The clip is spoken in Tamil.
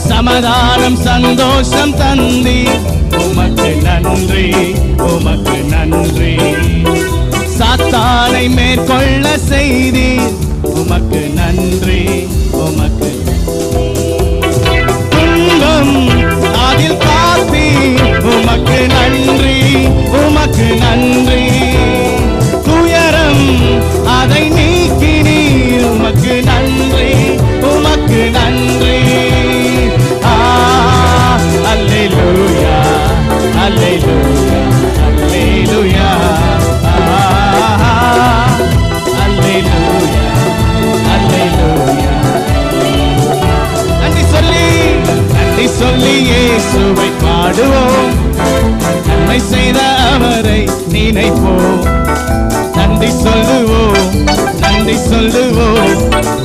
சமாதானம் சந்தோஷம் தந்தி உமக்கு நன்றி உமக்கு நன்றி சாத்தானை மேற்கொள்ள செய்தி உமக்கு நன்றி உமக்கு துன்பம் அதில் காத்தி உமக்கு நன்றி உமக்கு நன்றி துயரம் அதை நீக்கினீர் உமக்கு நன்றி உமக்கு நன்றி ஆ அல்லேலூயா அல்லேலூயா அல்லேலூயா ஆ அல்லேலூயா அல்லேலூயா நன்றி சொல்லி நன்றி சொல்லி இயேசுவை பாடுவோம் நன்மை செய்த அவரை நினைப்போம் நன்றி சொல்லுவோம் நன்றி சொல்லுவோம்